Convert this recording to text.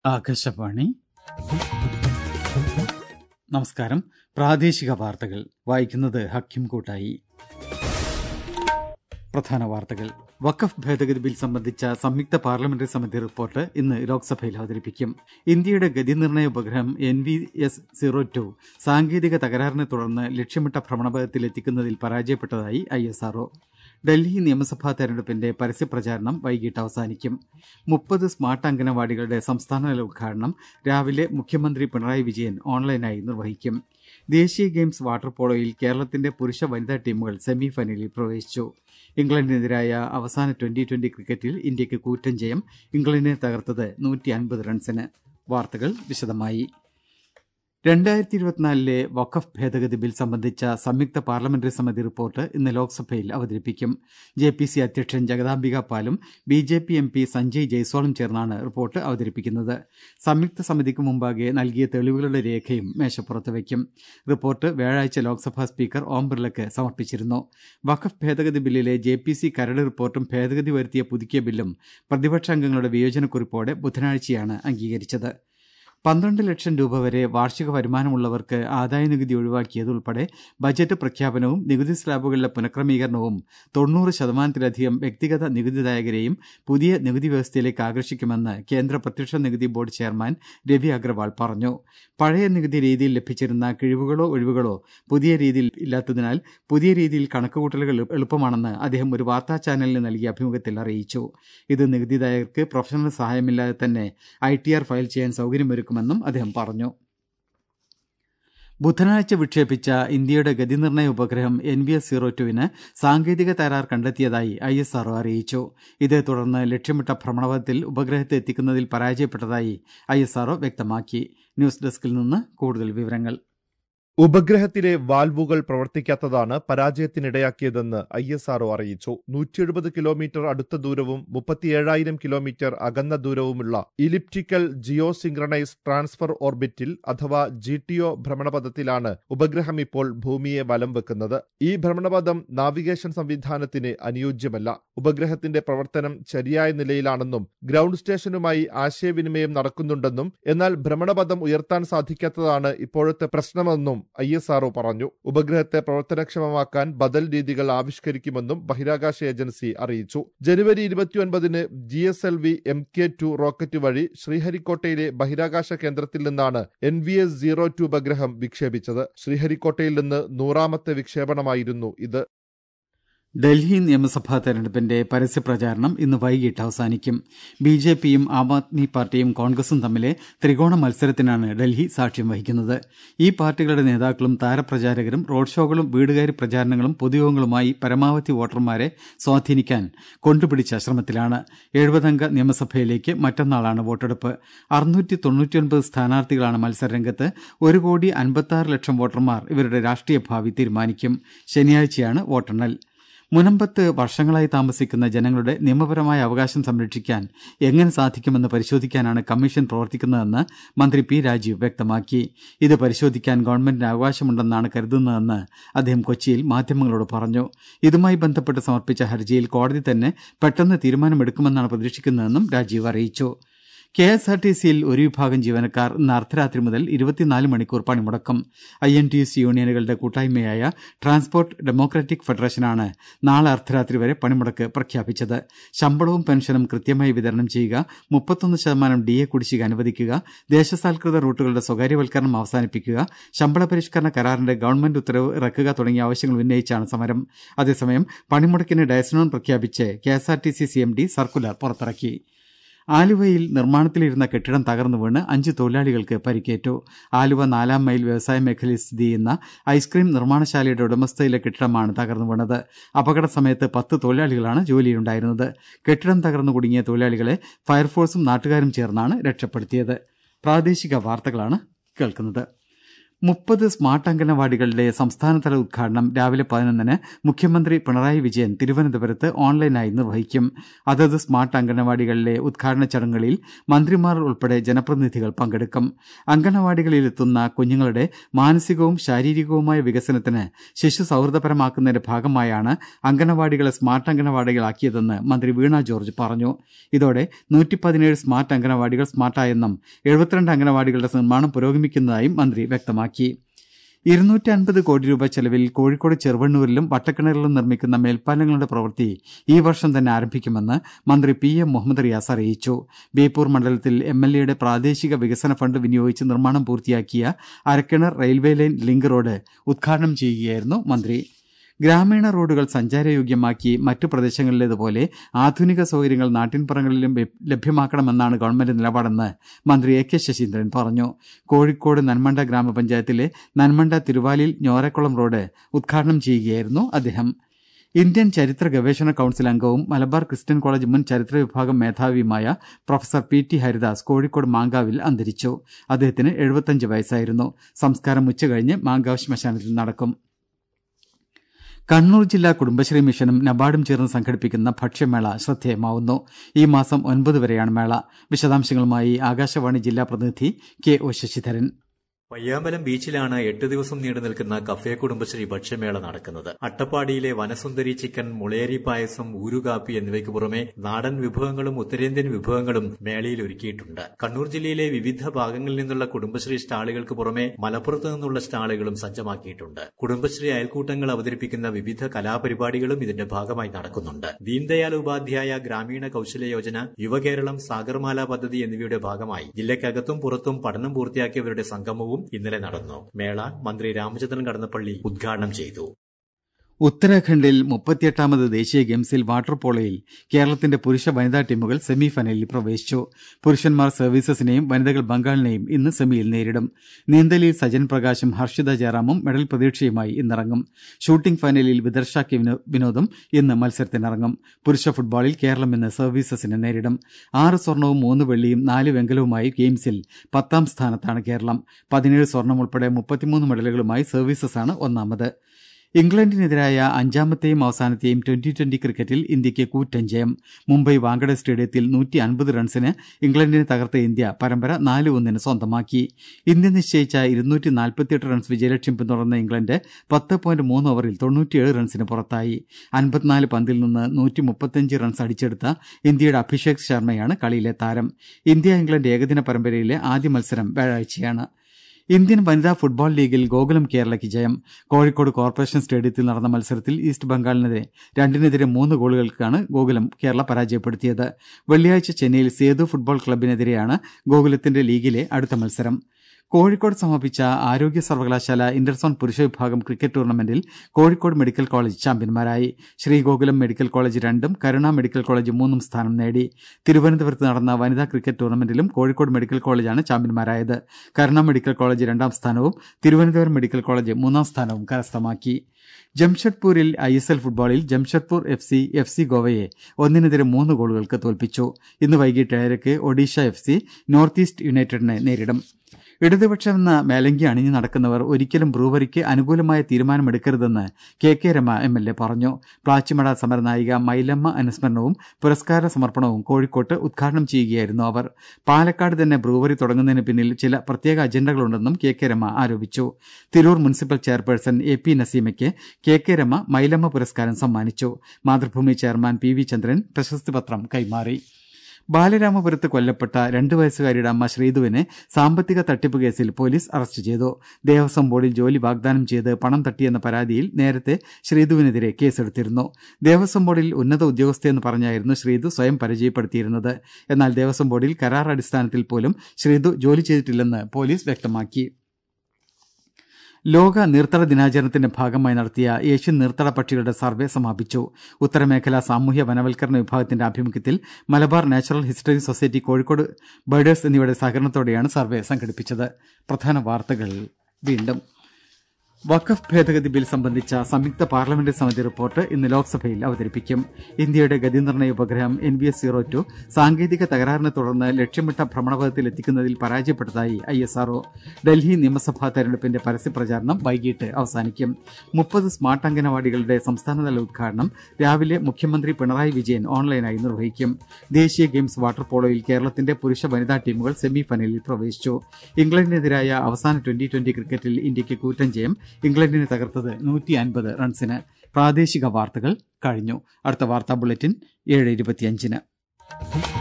ആകാശവാണി നമസ്കാരം പ്രാദേശിക വാർത്തകൾ വായിക്കുന്നത് ഹക്കിം കൂട്ടായി പ്രധാന വാർത്തകൾ വഖഫ് ഭേദഗതി ബിൽ സംബന്ധിച്ച സംയുക്ത പാർലമെന്ററി സമിതി റിപ്പോർട്ട് ഇന്ന് ലോക്സഭയിൽ അവതരിപ്പിക്കും ഇന്ത്യയുടെ ഗതിനിർണയ ഉപഗ്രഹം N V S zero two സാങ്കേതിക തകരാറിനെ തുടർന്ന് ലക്ഷ്യമിട്ട ഭ്രമണപഥത്തിൽ എത്തിക്കുന്നതിൽ പരാജയപ്പെട്ടതായി ഐ എസ് ആർഒ ഡൽഹി നിയമസഭാ തെരഞ്ഞെടുപ്പിന്റെ പരസ്യപ്രചാരണം വൈകിട്ട് അവസാനിക്കും മുപ്പത് സ്മാർട്ട് അംഗനവാടികളുടെ സംസ്ഥാനതല ഉദ്ഘാടനം രാവിലെ മുഖ്യമന്ത്രി പിണറായി വിജയൻ ഓൺലൈനായി നിർവഹിക്കും ദേശീയ ഗെയിംസ് വാട്ടർ പോളോയിൽ കേരളത്തിന്റെ പുരുഷ വനിതാ ടീമുകൾ സെമി ഫൈനലിൽ പ്രവേശിച്ചു ഇംഗ്ലണ്ടിനെതിരായ അവസാന ട്വന്റി ട്വന്റി ക്രിക്കറ്റിൽ ഇന്ത്യക്ക് കൂറ്റൻ ജയം ഇംഗ്ലണ്ടിനെ തകർത്തത് നൂറ്റി അൻപത് റൺസിന് വാർത്തകൾ വിശദമായി രണ്ടായിരത്തി ഇരുപത്തിനാലിലെ വഖഫ് ഭേദഗതി ബിൽ സംബന്ധിച്ച സംയുക്ത പാർലമെന്ററി സമിതി റിപ്പോർട്ട് ഇന്ന് ലോക്സഭയിൽ അവതരിപ്പിക്കും ജെ പി സി അധ്യക്ഷൻ ജഗദാംബിക പാലും B J P M P Sanjay ജയ്സ്വാളും ചേർന്നാണ് റിപ്പോർട്ട് അവതരിപ്പിക്കുന്നത് സംയുക്ത സമിതിക്ക് മുമ്പാകെ നൽകിയ തെളിവുകളുടെ രേഖയും മേശപ്പുറത്ത് വയ്ക്കും റിപ്പോർട്ട് വ്യാഴാഴ്ച ലോക്സഭാ സ്പീക്കർ ഓം ബിർളയ്ക്ക് സമർപ്പിച്ചിരുന്നു വഖഫ് ഭേദഗതി ബില്ലിലെ ജെ പി സി കരട് റിപ്പോർട്ടും ഭേദഗതി വരുത്തിയ പുതുക്കിയ ബില്ലും പ്രതിപക്ഷാംഗങ്ങളുടെ വിയോജനക്കുറിപ്പോടെ ബുധനാഴ്ചയാണ് അംഗീകരിച്ചത് പന്ത്രണ്ട് ലക്ഷം രൂപ വരെ വാർഷിക വരുമാനമുള്ളവർക്ക് ആദായനികുതി ഒഴിവാക്കിയതുൾപ്പെടെ ബജറ്റ് പ്രഖ്യാപനവും നികുതി സ്ലാബുകളിലെ പുനഃക്രമീകരണവും തൊണ്ണൂറ് ശതമാനത്തിലധികം വ്യക്തിഗത നികുതിദായകരെയും പുതിയ നികുതി വ്യവസ്ഥയിലേക്ക് ആകർഷിക്കുമെന്ന് കേന്ദ്ര പ്രത്യക്ഷ നികുതി ബോർഡ് ചെയർമാൻ രവി അഗർവാൾ പറഞ്ഞു പഴയ നികുതി രീതിയിൽ ലഭിച്ചിരുന്ന കിഴിവുകളോ ഒഴിവുകളോ പുതിയ രീതിയിൽ ഇല്ലാത്തതിനാൽ പുതിയ രീതിയിൽ കണക്കുകൂട്ടലുകൾ എളുപ്പമാണെന്ന് അദ്ദേഹം ഒരു വാർത്താ ചാനലിന് നൽകിയ അഭിമുഖത്തിൽ അറിയിച്ചു ഇത് നികുതിദായകർക്ക് പ്രൊഫഷണൽ സഹായമില്ലാതെ തന്നെ ഐ ടി ആർ ഫയൽ ചെയ്യാൻ സൗകര്യമൊരുക്കും ഒരുക്കുമെന്നും അദ്ദേഹം പറഞ്ഞു ബുധനാഴ്ച വിക്ഷേപിച്ച ഇന്ത്യയുടെ ഗതിനിർണയ ഉപഗ്രഹം എൻ വി എസ് സീറോ ടുവിന് സാങ്കേതിക തകരാർ കണ്ടെത്തിയതായി ഐ എസ് ആർഒ അറിയിച്ചു ഇതേ തുടർന്ന് ലക്ഷ്യമിട്ട ഭ്രമണപഥത്തിൽ ഉപഗ്രഹത്തെ എത്തിക്കുന്നതിൽ പരാജയപ്പെട്ടതായി ഐ എസ് ആർഒ വ്യക്തമാക്കി ന്യൂസ് ഡെസ്കിൽ നിന്ന് കൂടുതൽ വിവരങ്ങൾ ഉപഗ്രഹത്തിലെ വാൽവുകൾ പ്രവർത്തിക്കാത്തതാണ് പരാജയത്തിനിടയാക്കിയതെന്ന് ഐ എസ് ആർഒ അറിയിച്ചു നൂറ്റി എഴുപത് കിലോമീറ്റർ അടുത്ത ദൂരവും മുപ്പത്തിയേഴായിരം കിലോമീറ്റർ അകന്ന ദൂരവുമുള്ള ഇലിപ്റ്റിക്കൽ ജിയോ സിംഗ്രണൈസ് ട്രാൻസ്ഫർ ഓർബിറ്റിൽ അഥവാ ജി ടി ഒ ഭ്രമണപഥത്തിലാണ് ഉപഗ്രഹം ഇപ്പോൾ ഭൂമിയെ വലം വെക്കുന്നത് ഈ ഭ്രമണപഥം നാവിഗേഷൻ സംവിധാനത്തിന് അനുയോജ്യമല്ല ഉപഗ്രഹത്തിന്റെ പ്രവർത്തനം ശരിയായ നിലയിലാണെന്നും ഗ്രൗണ്ട് സ്റ്റേഷനുമായി ആശയവിനിമയം നടക്കുന്നുണ്ടെന്നും എന്നാൽ ഭ്രമണപഥം ഉയർത്താൻ സാധിക്കാത്തതാണ് ഇപ്പോഴത്തെ പ്രശ്നമെന്നും ഐ എസ് ആർഒ പറഞ്ഞു ഉപഗ്രഹത്തെ പ്രവർത്തനക്ഷമമാക്കാൻ ബദൽ രീതികൾ ആവിഷ്കരിക്കുമെന്നും ബഹിരാകാശ ഏജൻസി അറിയിച്ചു ജനുവരി ഇരുപത്തിയൊൻപതിന് G S L V M K two rocket വഴി ശ്രീഹരിക്കോട്ടയിലെ ബഹിരാകാശ കേന്ദ്രത്തിൽ നിന്നാണ് N V S zero two ഉപഗ്രഹം വിക്ഷേപിച്ചത് ശ്രീഹരിക്കോട്ടയിൽ നിന്ന് നൂറാമത്തെ വിക്ഷേപണമായിരുന്നു ഇത് ഡൽഹി നിയമസഭാ തെരഞ്ഞെടുപ്പിന്റെ പരസ്യപ്രചാരണം ഇന്ന് വൈകിട്ട് അവസാനിക്കും ബി ജെ പിയും ആം ആദ്മി പാർട്ടിയും കോൺഗ്രസും തമ്മിലെ ത്രികോണ മത്സരത്തിനാണ് ഡൽഹി സാക്ഷ്യം വഹിക്കുന്നത് ഈ പാർട്ടികളുടെ നേതാക്കളും താരപ്രചാരകരും റോഡ് ഷോകളും വീടുകയറി പ്രചാരണങ്ങളും പൊതുയോഗങ്ങളുമായി പരമാവധി വോട്ടർമാരെ സ്വാധീനിക്കാൻ കൊണ്ടുപിടിച്ച ശ്രമത്തിലാണ് എഴുപതംഗ നിയമസഭയിലേക്ക് മറ്റന്നാളാണ് വോട്ടെടുപ്പ് അറുന്നൂറ്റി തൊണ്ണൂറ്റിയൊൻപത് സ്ഥാനാർത്ഥികളാണ് മത്സരരംഗത്ത് ഒരു കോടി അൻപത്തി ലക്ഷം വോട്ടർമാർ ഇവരുടെ രാഷ്ട്രീയ ഭാവി തീരുമാനിക്കും ശനിയാഴ്ചയാണ് വോട്ടെണ്ണൽ മുനമ്പത്ത് വർഷങ്ങളായി താമസിക്കുന്ന ജനങ്ങളുടെ നിയമപരമായ അവകാശം സംരക്ഷിക്കാൻ എങ്ങനെ സാധിക്കുമെന്ന് പരിശോധിക്കാനാണ് കമ്മീഷൻ പ്രവർത്തിക്കുന്നതെന്ന് മന്ത്രി പി രാജീവ് വ്യക്തമാക്കി ഇത് പരിശോധിക്കാൻ ഗവൺമെന്റിന് അവകാശമുണ്ടെന്നാണ് കരുതുന്നതെന്ന് അദ്ദേഹം കൊച്ചിയിൽ മാധ്യമങ്ങളോട് പറഞ്ഞു ഇതുമായി ബന്ധപ്പെട്ട് സമർപ്പിച്ച ഹർജിയിൽ കോടതി തന്നെ പെട്ടെന്ന് തീരുമാനമെടുക്കുമെന്നാണ് പ്രതീക്ഷിക്കുന്നതെന്നും രാജീവ് അറിയിച്ചു കെ എസ് ആർ ടി സിയിൽ ഒരു വിഭാഗം ജീവനക്കാർ ഇന്ന് അർദ്ധരാത്രി മുതൽ ഇരുപത്തിനാല് മണിക്കൂർ പണിമുടക്കും I N T U C യൂണിയനുകളുടെ കൂട്ടായ്മയായ ട്രാൻസ്പോർട്ട് ഡെമോക്രാറ്റിക് ഫെഡറേഷനാണ് നാളെ അർദ്ധരാത്രി വരെ പണിമുടക്ക് പ്രഖ്യാപിച്ചത് ശമ്പളവും പെൻഷനും കൃത്യമായി വിതരണം ചെയ്യുക മുപ്പത്തൊന്ന് ശതമാനം ഡി എ കുടിശ്ശിക അനുവദിക്കുക ദേശസാൽകൃത റൂട്ടുകളുടെ സ്വകാര്യവൽക്കരണം അവസാനിപ്പിക്കുക ശമ്പള പരിഷ്കരണ കരാറിന്റെ ഗവൺമെന്റ് ഉത്തരവ് ഇറക്കുക തുടങ്ങിയ ആവശ്യങ്ങൾ ഉന്നയിച്ചാണ് സമരം അതേസമയം പണിമുടക്കിന് ഡയസ്നോൺ പ്രഖ്യാപിച്ച് K S R T C C M D circular പുറത്തിറക്കി ആലുവയിൽ നിർമ്മാണത്തിലിരുന്ന കെട്ടിടം തകർന്നു വീണ് അഞ്ച് തൊഴിലാളികൾക്ക് പരിക്കേറ്റു ആലുവ നാലാം മൈൽ വ്യവസായ മേഖലയിൽ സ്ഥിതി ചെയ്യുന്ന ഐസ്ക്രീം നിർമ്മാണശാലയുടെ ഉടമസ്ഥയിലെ കെട്ടിടമാണ് തകർന്നു വീണത് അപകട സമയത്ത് പത്ത് തൊഴിലാളികളാണ് ജോലിയിലുണ്ടായിരുന്നത് കെട്ടിടം തകർന്നു കുടുങ്ങിയ തൊഴിലാളികളെ ഫയർഫോഴ്സും നാട്ടുകാരും ചേർന്നാണ് രക്ഷപ്പെടുത്തിയത് പ്രാദേശിക വാർത്തകളാണ് കേൾക്കുന്നത് മുപ്പത് സ്മാർട്ട് അംഗനവാടികളുടെ സംസ്ഥാനതല ഉദ്ഘാടനം രാവിലെ പതിനൊന്നിന് മുഖ്യമന്ത്രി പിണറായി വിജയൻ തിരുവനന്തപുരത്ത് ഓൺലൈനായി നിർവഹിക്കും അതത് സ്മാർട്ട് അംഗനവാടികളിലെ ഉദ്ഘാടന ചടങ്ങുകളിൽ മന്ത്രിമാർ ഉൾപ്പെടെ ജനപ്രതിനിധികൾ പങ്കെടുക്കും അംഗനവാടികളിലെത്തുന്ന കുഞ്ഞുങ്ങളുടെ മാനസികവും ശാരീരികവുമായ വികസനത്തിന് ശിശു സൌഹൃദപരമാക്കുന്നതിന്റെ ഭാഗമായാണ് അംഗനവാടികളെ സ്മാർട്ട് അംഗനവാടികളാക്കിയതെന്ന് മന്ത്രി വീണ ജോർജ് പറഞ്ഞു ഇതോടെ നൂറ്റി പതിനേഴ് സ്മാർട്ട് അംഗനവാടികൾ സ്മാർട്ടായെന്നും എഴുപത്തിരണ്ട് അംഗനവാടികളുടെ നിർമ്മാണം പുരോഗമിക്കുന്നതായും മന്ത്രി വ്യക്തമാക്കി ഇരുന്നൂറ്റി അൻപത് കോടി രൂപ ചെലവിൽ കോഴിക്കോട് ചെറുവണ്ണൂരിലും വട്ടക്കിണറിലും നിർമ്മിക്കുന്ന മേൽപ്പാലങ്ങളുടെ പ്രവൃത്തി ഈ വർഷം തന്നെ ആരംഭിക്കുമെന്ന് മന്ത്രി പി എം മുഹമ്മദ് റിയാസ് അറിയിച്ചു ബേപ്പൂർ മണ്ഡലത്തിൽ എം എൽ എയുടെ പ്രാദേശിക വികസന ഫണ്ട് വിനിയോഗിച്ച് നിർമ്മാണം പൂർത്തിയാക്കിയ Arakkinar railway line link road ഉദ്ഘാടനം ചെയ്യുകയായിരുന്നു മന്ത്രി ഗ്രാമീണ റോഡുകൾ സഞ്ചാരയോഗ്യമാക്കി മറ്റു പ്രദേശങ്ങളിലേതുപോലെ ആധുനിക സൗകര്യങ്ങൾ നാട്ടിൻപുറങ്ങളിലും ലഭ്യമാക്കണമെന്നാണ് ഗവൺമെന്റ് നിലപാടെന്ന് മന്ത്രി എ കെ ശശീന്ദ്രൻ പറഞ്ഞു കോഴിക്കോട് നന്മണ്ട ഗ്രാമപഞ്ചായത്തിലെ നന്മണ്ട തിരുവാലിൽ ഞോരക്കുളം റോഡ് ഉദ്ഘാടനം ചെയ്യുകയായിരുന്നു അദ്ദേഹം ഇന്ത്യൻ ചരിത്ര ഗവേഷണ കൌൺസിൽ അംഗവും മലബാർ ക്രിസ്ത്യൻ കോളേജ് മുൻ ചരിത്ര വിഭാഗം മേധാവിയുമായ professor P T Haridas Kozhikode മാങ്കാവിൽ അന്തരിച്ചു അദ്ദേഹത്തിന് എഴുപത്തിയഞ്ച് വയസ്സായിരുന്നു സംസ്കാരം ഉച്ചകഴിഞ്ഞ് മാങ്കാവ് ശ്മശാനത്തിൽ നടക്കും കണ്ണൂർ ജില്ലാ കുടുംബശ്രീ മിഷനും നബാർഡും ചേർന്ന് സംഘടിപ്പിക്കുന്ന ഭക്ഷ്യമേള ശ്രദ്ധേയമാവുന്നു ഈ മാസം ഒൻപത് വരെയാണ് മേള വിശദാംശങ്ങളുമായി ആകാശവാണി ജില്ലാ പ്രതിനിധി കെ ഒ ശശിധരൻ പയ്യാമ്പലം ബീച്ചിലാണ് എട്ട് ദിവസം നീണ്ടു നിൽക്കുന്ന കഫേ കുടുംബശ്രീ ഭക്ഷ്യമേള നടക്കുന്നത് അട്ടപ്പാടിയിലെ വനസുന്ദരി ചിക്കൻ മുളയേരി പായസം ഊരുകാപ്പി എന്നിവയ്ക്ക് പുറമെ നാടൻ വിഭവങ്ങളും ഉത്തരേന്ത്യൻ വിഭവങ്ങളും മേളയിൽ ഒരുക്കിയിട്ടുണ്ട് കണ്ണൂർ ജില്ലയിലെ വിവിധ ഭാഗങ്ങളിൽ നിന്നുള്ള കുടുംബശ്രീ സ്റ്റാളുകൾക്ക് പുറമെ മലപ്പുറത്ത് നിന്നുള്ള സ്റ്റാളുകളും സജ്ജമാക്കിയിട്ടുണ്ട് കുടുംബശ്രീ അയൽക്കൂട്ടങ്ങൾ അവതരിപ്പിക്കുന്ന വിവിധ കലാപരിപാടികളും ഇതിന്റെ ഭാഗമായി നടക്കുന്നുണ്ട് ദീൻദയാൽ ഉപാധ്യായ ഗ്രാമീണ കൌശല യോജന യുവകേരളം സാഗർമാല പദ്ധതി എന്നിവയുടെ ഭാഗമായി ജില്ലയ്ക്കകത്തും പുറത്തും പഠനം പൂർത്തിയാക്കിയവരുടെ സംഗമവും ഇന്നലെ നടന്നു മേള മന്ത്രി രാമചന്ദ്രൻ കടന്നപ്പള്ളി ഉദ്ഘാടനം ചെയ്തു ഉത്തരാഖണ്ഡിൽ മുപ്പത്തിയെട്ടാമത് ദേശീയ ഗെയിംസിൽ വാട്ടർ പോളോയിൽ കേരളത്തിന്റെ പുരുഷ വനിതാ ടീമുകൾ സെമി ഫൈനലിൽ പ്രവേശിച്ചു പുരുഷന്മാർ സർവീസസിനെയും വനിതകൾ ബംഗാളിനെയും ഇന്ന് സെമിയിൽ നേരിടും നീന്തലിൽ സജൻ പ്രകാശും ഹർഷിത ജയറാമും മെഡൽ പ്രതീക്ഷയുമായി ഇന്നിറങ്ങും ഷൂട്ടിംഗ് ഫൈനലിൽ വിദർശ കെ വിനോദും ഇന്ന് മത്സരത്തിനിറങ്ങും പുരുഷ ഫുട്ബോളിൽ കേരളം ഇന്ന് സർവീസസിനെ നേരിടും ആറ് സ്വർണവും മൂന്ന് വെള്ളിയും നാല് വെങ്കലവുമായി ഗെയിംസിൽ പത്താം സ്ഥാനത്താണ് കേരളം പതിനേഴ് സ്വർണം ഉൾപ്പെടെ മുപ്പത്തിമൂന്ന് മെഡലുകളുമായി സർവീസസാണ് ഒന്നാമത് ഇംഗ്ലണ്ടിനെതിരായ അഞ്ചാമത്തെയും അവസാനത്തെയും ട്വന്റി ട്വന്റി ക്രിക്കറ്റിൽ ഇന്ത്യയ്ക്ക് കൂറ്റൻ ജയം മുംബൈ വാങ്കഡെ സ്റ്റേഡിയത്തിൽ നൂറ്റി അൻപത് റൺസിന് ഇംഗ്ലണ്ടിനെ തകർത്ത ഇന്ത്യ പരമ്പര നാല് ഒന്നിന് സ്വന്തമാക്കി ഇന്ത്യ നിശ്ചയിച്ച ഇരുന്നൂറ്റി നാൽപ്പത്തിയെട്ട് റൺസ് വിജയലക്ഷ്യം പിന്തുടർന്ന ഇംഗ്ലണ്ട് പത്ത് പോയിന്റ് മൂന്ന് ഓവറിൽ തൊണ്ണൂറ്റിയേഴ് റൺസിന് പുറത്തായി അൻപത്തിനാല് പന്തിൽ നിന്ന് നൂറ്റി മുപ്പത്തിയഞ്ച് റൺസ് അടിച്ചെടുത്ത ഇന്ത്യയുടെ അഭിഷേക് ശർമ്മയാണ് കളിയിലെ താരം ഇന്ത്യ ഇംഗ്ലണ്ട് ഏകദിന പരമ്പരയിലെ ആദ്യ മത്സരം വ്യാഴാഴ്ചയാണ് ഇന്ത്യൻ വനിതാ ഫുട്ബോൾ ലീഗിൽ ഗോകുലം കേരളയ്ക്ക് ജയം കോഴിക്കോട് കോർപ്പറേഷൻ സ്റ്റേഡിയത്തിൽ നടന്ന മത്സരത്തിൽ ഈസ്റ്റ് ബംഗാളിനെതിരെ രണ്ടിനെതിരെ മൂന്ന് ഗോളുകൾക്കാണ് ഗോകുലം കേരള പരാജയപ്പെടുത്തിയത് വെള്ളിയാഴ്ച ചെന്നൈയിൽ സേതു ഫുട്ബോൾ ക്ലബിനെതിരെയാണ് ഗോകുലത്തിന്റെ ലീഗിലെ അടുത്ത മത്സരം കോഴിക്കോട് സമാപിച്ച ആരോഗ്യ സർവകലാശാല ഇന്റർസോൺ പുരുഷ വിഭാഗം ക്രിക്കറ്റ് ടൂർണമെന്റിൽ കോഴിക്കോട് മെഡിക്കൽ കോളേജ് ചാമ്പ്യന്മാരായി ശ്രീഗോകുലം മെഡിക്കൽ കോളേജ് രണ്ടും കരുണ മെഡിക്കൽ കോളേജ് മൂന്നും സ്ഥാനം നേടി തിരുവനന്തപുരത്ത് നടന്ന വനിതാ ക്രിക്കറ്റ് ടൂർണമെന്റിലും കോഴിക്കോട് മെഡിക്കൽ കോളേജാണ് ചാമ്പ്യന്മാരായത് കരുണ മെഡിക്കൽ കോളേജ് രണ്ടാം സ്ഥാനവും തിരുവനന്തപുരം മെഡിക്കൽ കോളേജ് മൂന്നാം സ്ഥാനവും കരസ്ഥമാക്കി ജംഷഡ്പൂരിൽ ഐ എസ് എൽ ഫുട്ബോളിൽ Jamshedpur F C F C ഗോവയെ ഒന്നിനെതിരെ മൂന്ന് ഗോളുകൾക്ക് തോൽപ്പിച്ചു ഇന്ന് വൈകിട്ട് ഏഴരയ്ക്ക് Odisha F C North East യുണൈറ്റഡിനെ നേരിടും ഇടതുപക്ഷമെന്ന മേലങ്കി അണിഞ്ഞു നടക്കുന്നവർ ഒരിക്കലും ബ്രൂവറിക്ക് അനുകൂലമായ തീരുമാനമെടുക്കരുതെന്ന് K K Rema M L A പറഞ്ഞു പ്ലാച്ചിമട സമരനായിക മൈലമ്മ അനുസ്മരണവും പുരസ്കാര സമർപ്പണവും കോഴിക്കോട്ട് ഉദ്ഘാടനം ചെയ്യുകയായിരുന്നു അവർ പാലക്കാട് തന്നെ ബ്രൂവറി തുടങ്ങുന്നതിന് പിന്നിൽ ചില പ്രത്യേക അജണ്ടകളുണ്ടെന്നും കെ കെ രമ ആരോപിച്ചു Tirur municipal chairperson A P നസീമയ്ക്ക് കെ കെ രമ മൈലമ്മ പുരസ്കാരം സമ്മാനിച്ചു Mathrubhumi chairman P V Chandran പ്രശസ്തി പത്രം കൈമാറി ബാലരാമപുരത്ത് കൊല്ലപ്പെട്ട രണ്ടു വയസ്സുകാരിയുടെ അമ്മ ശ്രീധുവിനെ സാമ്പത്തിക തട്ടിപ്പ് കേസിൽ പോലീസ് അറസ്റ്റ് ചെയ്തു ദേവസ്വം ബോർഡിൽ ജോലി വാഗ്ദാനം ചെയ്ത് പണം തട്ടിയെന്ന പരാതിയിൽ നേരത്തെ ശ്രീധുവിനെതിരെ കേസെടുത്തിരുന്നു ദേവസ്വം ബോർഡിൽ ഉന്നത ഉദ്യോഗസ്ഥയെന്ന് പറഞ്ഞായിരുന്നു ശ്രീധു സ്വയം പരിചയപ്പെടുത്തിയിരുന്നത് എന്നാൽ ദേവസ്വം ബോർഡിൽ കരാർ അടിസ്ഥാനത്തിൽ പോലും ശ്രീധു ജോലി ചെയ്തിട്ടില്ലെന്ന് പോലീസ് വ്യക്തമാക്കി ലോക നീർത്തട ദിനാചരണത്തിന്റെ ഭാഗമായി നടത്തിയ ഏഷ്യൻ നീർത്തട പക്ഷികളുടെ സർവേ സമാപിച്ചു ഉത്തരമേഖല സാമൂഹ്യ വനവൽക്കരണ വിഭാഗത്തിന്റെ ആഭിമുഖ്യത്തിൽ Malabar natural history society Kozhikode birders എന്നിവയുടെ സഹകരണത്തോടെയാണ് സർവേ സംഘടിപ്പിച്ചത് പ്രധാന വാർത്തകൾ വീണ്ടും വഖഫ് ഭേദഗതി ബിൽ സംബന്ധിച്ച സംയുക്ത പാർലമെന്ററി സമിതി റിപ്പോർട്ട് ഇന്ന് ലോക്സഭയിൽ അവതരിപ്പിക്കും ഇന്ത്യയുടെ ഗതിനിർണ്ണയ ഉപഗ്രഹം N V S zero two സാങ്കേതിക തകരാറിനെ തുടർന്ന് ലക്ഷ്യമിട്ട ഭ്രമണപഥത്തിൽ എത്തിക്കുന്നതിൽ പരാജയപ്പെട്ടതായി ഐ എസ് ആർഒ ഡൽഹി നിയമസഭാ തെരഞ്ഞെടുപ്പിന്റെ പരസ്യപ്രചാരണം വൈകിട്ട് അവസാനിക്കും മുപ്പത് സ്മാർട്ട് അംഗനവാടികളുടെ സംസ്ഥാനതല ഉദ്ഘാടനം രാവിലെ മുഖ്യമന്ത്രി പിണറായി വിജയൻ ഓൺലൈനായി നിർവഹിക്കും ദേശീയ ഗെയിംസ് വാട്ടർ പോളോയിൽ കേരളത്തിന്റെ പുരുഷ വനിതാ ടീമുകൾ സെമി ഫൈനലിൽ പ്രവേശിച്ചു ഇംഗ്ലണ്ടിനെതിരായ അവസാന ട്വന്റി ട്വന്റി ക്രിക്കറ്റിൽ ഇന്ത്യക്ക് കൂറ്റൻ ജയം ഇംഗ്ലണ്ടിനെ തകർത്തത് നൂറ്റി അൻപത് റൺസിന് പ്രാദേശിക വാർത്തകൾ കഴിഞ്ഞു അടുത്ത വാർത്താ ബുള്ളറ്റിൻ ഏഴ് ഇരുപത്തിയഞ്ചിന്